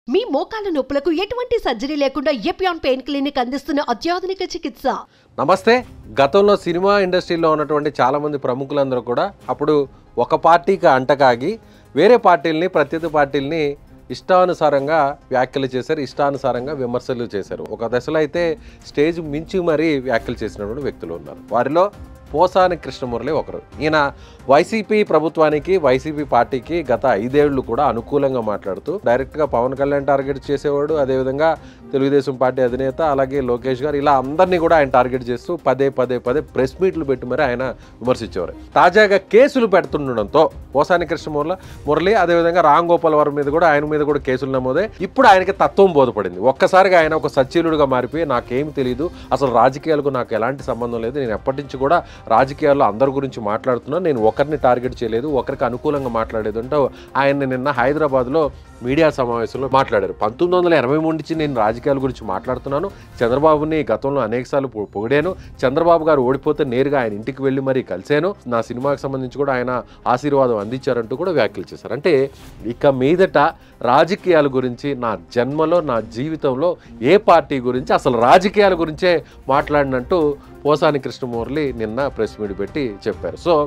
మీ మోకాల నొప్పులకు ఎటువంటి సర్జరీ లేకుండా ఎపియాన్ పెయిన్ క్లినిక్ అందిస్తున్న అత్యాధునిక చికిత్స నమస్తే గతంలో సినిమా ఇండస్ట్రీలో ఉన్నటువంటి చాలామంది ప్రముఖులందరూ కూడా అప్పుడు ఒక పార్టీకి అంటకాగి వేరే పార్టీల్ని ప్రత్యర్థి పార్టీల్ని ఇష్టానుసారంగా వ్యాఖ్యలు చేశారు ఇష్టానుసారంగా విమర్శలు చేశారు ఒక దశలో అయితే స్టేజ్ మించి మరీ వ్యాఖ్యలు చేసినటువంటి వ్యక్తులు ఉన్నారు వారిలో పోసాని కృష్ణమురళి ఒకరు ఈయన వైసీపీ ప్రభుత్వానికి వైసీపీ పార్టీకి గత ఐదేళ్లు కూడా అనుకూలంగా మాట్లాడుతూ డైరెక్ట్గా పవన్ కళ్యాణ్ టార్గెట్ చేసేవాడు అదేవిధంగా తెలుగుదేశం పార్టీ అధినేత అలాగే లోకేష్ గారు ఇలా అందరినీ కూడా ఆయన టార్గెట్ చేస్తూ పదే పదే పదే ప్రెస్ మీట్లు పెట్టి మరి ఆయన విమర్శించేవారు తాజాగా కేసులు పెడుతుండడంతో పోసాని కృష్ణమురళి మురళి అదేవిధంగా రామ్ గోపాల్ వర్మ మీద కూడా ఆయన మీద కూడా కేసులు నమోదే ఇప్పుడు ఆయనకి తత్వం బోధపడింది ఒక్కసారిగా ఆయన ఒక సచ్చీలుడిగా మారిపోయి నాకేం తెలియదు అసలు రాజకీయాలకు నాకు ఎలాంటి సంబంధం లేదు నేను ఎప్పటి నుంచి కూడా రాజకీయాల్లో అందరి గురించి మాట్లాడుతున్నాను నేను ఒకరిని టార్గెట్ చేయలేదు ఒకరికి అనుకూలంగా మాట్లాడేది అంటే ఆయన నిన్న హైదరాబాద్లో మీడియా సమావేశంలో మాట్లాడారు పంతొమ్మిది వందల ఎనభై మూడు నుంచి నేను రాజకీయాల గురించి మాట్లాడుతున్నాను చంద్రబాబుని గతంలో అనేకసార్లు పొ- పొగిడాను చంద్రబాబు గారు ఓడిపోతే నేరుగా ఆయన ఇంటికి వెళ్ళి మరీ కలిశాను నా సినిమాకి సంబంధించి కూడా ఆయన ఆశీర్వాదం అందించారంటూ కూడా వ్యాఖ్యలు చేశారు అంటే ఇక మీదట రాజకీయాల గురించి నా జన్మలో నా జీవితంలో ఏ పార్టీ గురించి అసలు రాజకీయాల గురించే మాట్లాడినట్టు పోసాని కృష్ణమూర్తి నిన్న ప్రెస్ మీట్ పెట్టి చెప్పారు సో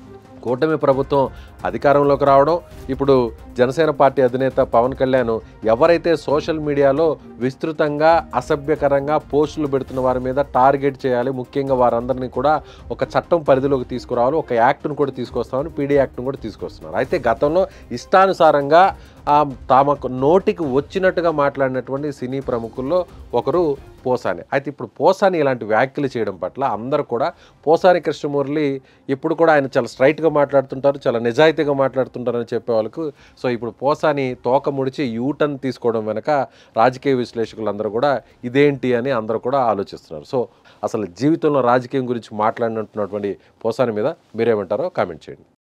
కూటమి ప్రభుత్వం అధికారంలోకి రావడం ఇప్పుడు జనసేన పార్టీ అధినేత పవన్ కళ్యాణ్ ఎవరైతే సోషల్ మీడియాలో విస్తృతంగా అసభ్యకరంగా పోస్టులు పెడుతున్న వారి మీద టార్గెట్ చేయాలి ముఖ్యంగా వారందరినీ కూడా ఒక చట్టం పరిధిలోకి తీసుకురావాలి ఒక యాక్ట్ను కూడా తీసుకొస్తామని పీడీ యాక్ట్ను కూడా తీసుకొస్తున్నారు అయితే గతంలో ఇష్టానుసారంగా ఆ తమకు నోటికి వచ్చినట్టుగా మాట్లాడినటువంటి సినీ ప్రముఖుల్లో ఒకరు పోసాని అయితే ఇప్పుడు పోసాని ఇలాంటి వ్యాఖ్యలు చేయడం పట్ల అందరూ కూడా పోసాని కృష్ణమురళి ఇప్పుడు కూడా ఆయన చాలా స్ట్రైట్గా మాట్లాడుతుంటారు చాలా నిజాయితీగా మాట్లాడుతుంటారని చెప్పే వాళ్ళకు సో ఇప్పుడు పోసాని తోక ముడిచి యూటర్న్ తీసుకోవడం వెనక రాజకీయ విశ్లేషకులందరూ కూడా ఇదేంటి అని అందరూ కూడా ఆలోచిస్తున్నారు సో అసలు జీవితంలో రాజకీయం గురించి మాట్లాడినట్టున్నటువంటి పోసాని మీద మీరేమంటారో కామెంట్ చేయండి